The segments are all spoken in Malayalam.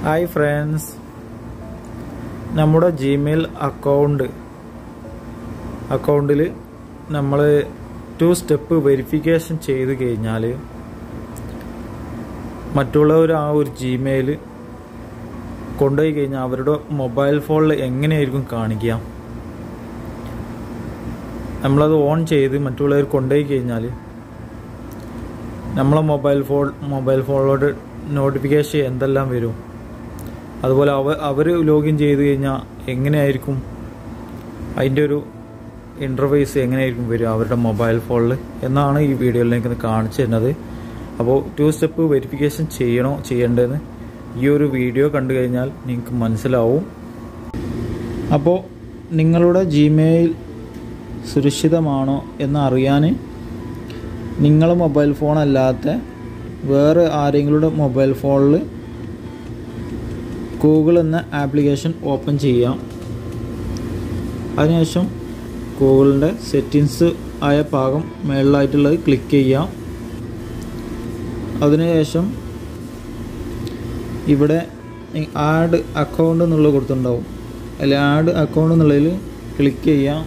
ഹായ് ഫ്രണ്ട്സ് നമ്മുടെ ജിമെയിൽ അക്കൗണ്ട് അക്കൗണ്ടിൽ നമ്മൾ ടു സ്റ്റെപ്പ് വെരിഫിക്കേഷൻ ചെയ്ത് കഴിഞ്ഞാൽ മറ്റുള്ളവർ ആ ഒരു ജിമെയിൽ കൊണ്ടുപോയി കഴിഞ്ഞാൽ അവരുടെ മൊബൈൽ ഫോണിൽ എങ്ങനെയായിരിക്കും കാണിക്കുക നമ്മളത് ഓൺ ചെയ്ത് മറ്റുള്ളവർ കൊണ്ടുപോയി കഴിഞ്ഞാൽ നമ്മളെ മൊബൈൽ ഫോൺ മൊബൈൽ ഫോണിലോട്ട് നോട്ടിഫിക്കേഷൻ എന്തെല്ലാം വരും അതുപോലെ അവ അവർ ലോഗിൻ ചെയ്ത് കഴിഞ്ഞാൽ എങ്ങനെയായിരിക്കും അതിൻ്റെ ഒരു ഇൻ്റർഫേസ് എങ്ങനെയായിരിക്കും വരിക അവരുടെ മൊബൈൽ ഫോണിൽ എന്നാണ് ഈ വീഡിയോയിൽ എനിക്ക് കാണിച്ചു തരുന്നത് അപ്പോൾ ടു സ്റ്റെപ്പ് വെരിഫിക്കേഷൻ ചെയ്യണോ ചെയ്യേണ്ടതെന്ന് ഈ ഒരു വീഡിയോ കണ്ടു കഴിഞ്ഞാൽ നിങ്ങൾക്ക് മനസ്സിലാവും അപ്പോൾ നിങ്ങളുടെ ജിമെയിൽ സുരക്ഷിതമാണോ എന്ന് അറിയാൻ നിങ്ങൾ മൊബൈൽ ഫോൺ അല്ലാത്ത വേറെ ആരെങ്കിലും മൊബൈൽ ഫോണിൽ ഗൂഗിൾ എന്ന ആപ്ലിക്കേഷൻ ഓപ്പൺ ചെയ്യാം അതിനുശേഷം ഗൂഗിളിൻ്റെ സെറ്റിങ്സ് ആയ ഭാഗം മേളിലായിട്ടുള്ളത് ക്ലിക്ക് ചെയ്യാം അതിനുശേഷം ഇവിടെ ആഡ് അക്കൗണ്ട് എന്നുള്ളത് കൊടുത്തിട്ടുണ്ടാവും അതിൽ ആഡ് അക്കൗണ്ട് എന്നുള്ളതിൽ ക്ലിക്ക് ചെയ്യാം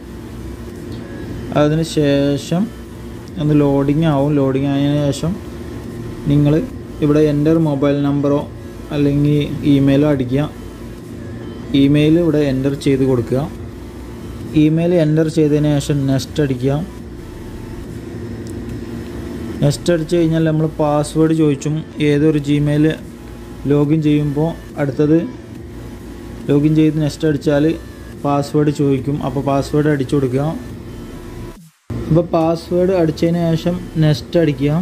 അതിന് ശേഷം ഒന്ന് ലോഡിങ് ആവും ലോഡിങ് ആയതിനു ശേഷം നിങ്ങൾ ഇവിടെ എൻ്റർ മൊബൈൽ നമ്പറോ അല്ലെങ്കിൽ ഇമെയിലോ അടിക്കുക ഇമെയിൽ ഇവിടെ എൻ്റർ ചെയ്ത് കൊടുക്കുക ഇമെയിൽ എൻ്റർ ചെയ്തതിന് ശേഷം നെക്സ്റ്റ് അടിക്കുക നെക്സ്റ്റ് അടിച്ചു കഴിഞ്ഞാൽ നമ്മൾ പാസ്വേഡ് ചോദിച്ചും ഏതൊരു ജിമെയിൽ ലോഗിൻ ചെയ്യുമ്പോൾ അടുത്തത് ലോഗിൻ ചെയ്ത് നെക്സ്റ്റ് അടിച്ചാൽ പാസ്വേഡ് ചോദിക്കും അപ്പോൾ പാസ്വേഡ് അടിച്ചു കൊടുക്കുക അപ്പോൾ പാസ്വേഡ് അടിച്ചതിന് ശേഷം നെക്സ്റ്റ് അടിക്കുക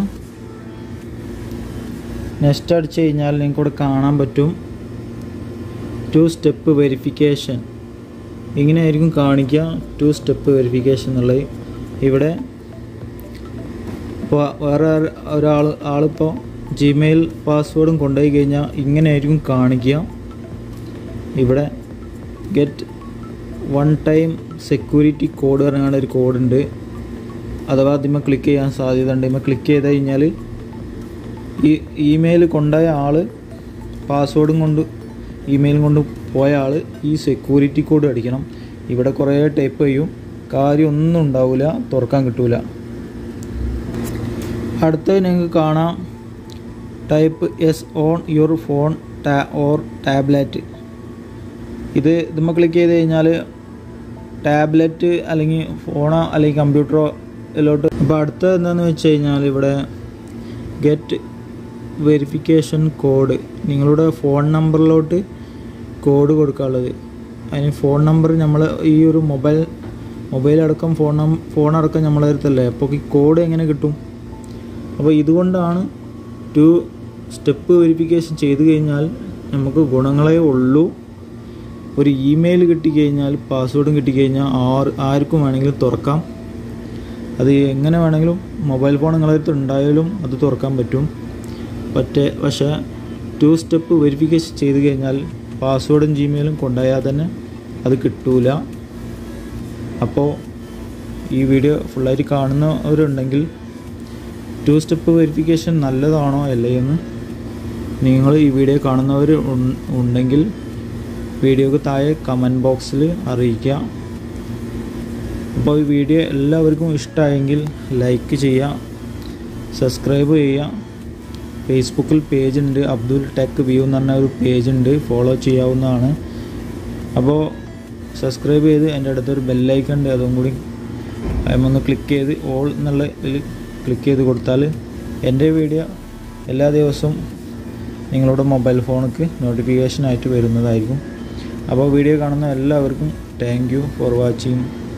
നെക്സ്റ്റ് അടിച്ചു കഴിഞ്ഞാൽ നിങ്ങൾക്ക് ഇവിടെ കാണാൻ പറ്റും ടു സ്റ്റെപ്പ് വെരിഫിക്കേഷൻ ഇങ്ങനെയായിരിക്കും കാണിക്കുക ടു സ്റ്റെപ്പ് വെരിഫിക്കേഷൻ എന്നുള്ളത് ഇവിടെ ഇപ്പോൾ വേറെ ഒരാൾ ആളിപ്പോൾ ജിമെയിൽ പാസ്വേഡും കൊണ്ടുപോയി കഴിഞ്ഞാൽ ഇങ്ങനെയായിരിക്കും കാണിക്കുക ഇവിടെ get one time security code പറഞ്ഞാണ് ഒരു കോഡുണ്ട് അഥവാ അതിന്മേൽ ക്ലിക്ക് ചെയ്യാൻ സാധ്യത ഉണ്ട് ഇതിന്മേൽ ക്ലിക്ക് ചെയ്ത് കഴിഞ്ഞാൽ ഈ ഇമെയിൽ കൊണ്ടുപോയ ആൾ പാസ്വേഡും കൊണ്ട് ഇമെയിലും കൊണ്ട് പോയ ആൾ ഈ സെക്യൂരിറ്റി കോഡ് അടിക്കണം ഇവിടെ കുറേ ടൈപ്പ് ചെയ്യും കാര്യം ഒന്നും ഉണ്ടാവില്ല തുറക്കാൻ കിട്ടൂല അടുത്തത് നിങ്ങൾക്ക് കാണാം type yes on your phone ടാ ഓർ ടാബ്ലറ്റ് ഇത് ഇതുമ്മ ക്ലിക്ക് ചെയ്ത് കഴിഞ്ഞാൽ ടാബ്ലറ്റ് അല്ലെങ്കിൽ ഫോണോ അല്ലെങ്കിൽ കമ്പ്യൂട്ടറോ ഇതിലോട്ട് അപ്പോൾ അടുത്തത് എന്താണെന്ന് വെച്ച് കഴിഞ്ഞാൽ ഇവിടെ ഗെറ്റ് വെരിഫിക്കേഷൻ കോഡ് നിങ്ങളുടെ ഫോൺ നമ്പറിലോട്ട് കോഡ് കൊടുക്കാനുള്ളത് അതിന് ഫോൺ നമ്പർ നമ്മൾ ഈ ഒരു മൊബൈൽ മൊബൈൽ അടക്കം ഫോൺ നം ഫോൺ അടക്കം നമ്മളെ അടുത്തല്ലേ അപ്പോൾ ഈ കോഡ് എങ്ങനെ കിട്ടും അപ്പോൾ ഇതുകൊണ്ടാണ് ടു സ്റ്റെപ്പ് വെരിഫിക്കേഷൻ ചെയ്ത് കഴിഞ്ഞാൽ നമുക്ക് ഗുണങ്ങളേ ഉള്ളൂ ഒരു ഇമെയിൽ കിട്ടിക്കഴിഞ്ഞാൽ പാസ്വേഡും കിട്ടിക്കഴിഞ്ഞാൽ ആർ ആർക്കും വേണമെങ്കിലും തുറക്കാം അത് എങ്ങനെ വേണമെങ്കിലും മൊബൈൽ ഫോൺ നിങ്ങളടുത്ത് ഉണ്ടായാലും അത് തുറക്കാൻ പറ്റും പറ്റേ പക്ഷേ ടു സ്റ്റെപ്പ് വെരിഫിക്കേഷൻ ചെയ്ത് കഴിഞ്ഞാൽ പാസ്വേഡും ജിമെയിലും കൊണ്ടുപോയാൽ തന്നെ അത് കിട്ടൂല അപ്പോൾ ഈ വീഡിയോ ഫുള്ളായിട്ട് കാണുന്നവരുണ്ടെങ്കിൽ ടു സ്റ്റെപ്പ് വെരിഫിക്കേഷൻ നല്ലതാണോ അല്ലേ എന്ന് നിങ്ങൾ ഈ വീഡിയോ കാണുന്നവർ ഉണ്ടെങ്കിൽ വീഡിയോക്ക് താഴെ കമൻറ്റ് ബോക്സിൽ അറിയിക്കുക അപ്പോൾ ഈ വീഡിയോ എല്ലാവർക്കും ഇഷ്ടമായെങ്കിൽ ലൈക്ക് ചെയ്യുക സബ്സ്ക്രൈബ് ചെയ്യുക ഫേസ്ബുക്കിൽ പേജ് ഉണ്ട് അബ്ദുൽ ടെക് വ്യൂ എന്ന് പറഞ്ഞ ഒരു പേജ് ഉണ്ട് ഫോളോ ചെയ്യാവുന്നതാണ് അപ്പോൾ സബ്സ്ക്രൈബ് ചെയ്ത് എൻ്റെ അടുത്തൊരു ബെല്ലൈക്കൺ ഉണ്ട് അതും കൂടി അതിമൊന്ന് ക്ലിക്ക് ചെയ്ത് ഓൾ എന്നുള്ള ഇതിൽ ക്ലിക്ക് ചെയ്ത് കൊടുത്താൽ എൻ്റെ വീഡിയോ എല്ലാ ദിവസവും നിങ്ങളുടെ മൊബൈൽ ഫോണിക്ക് നോട്ടിഫിക്കേഷൻ ആയിട്ട് വരുന്നതായിരിക്കും അപ്പോൾ വീഡിയോ കാണുന്ന എല്ലാവർക്കും താങ്ക് യു ഫോർ വാച്ചിങ്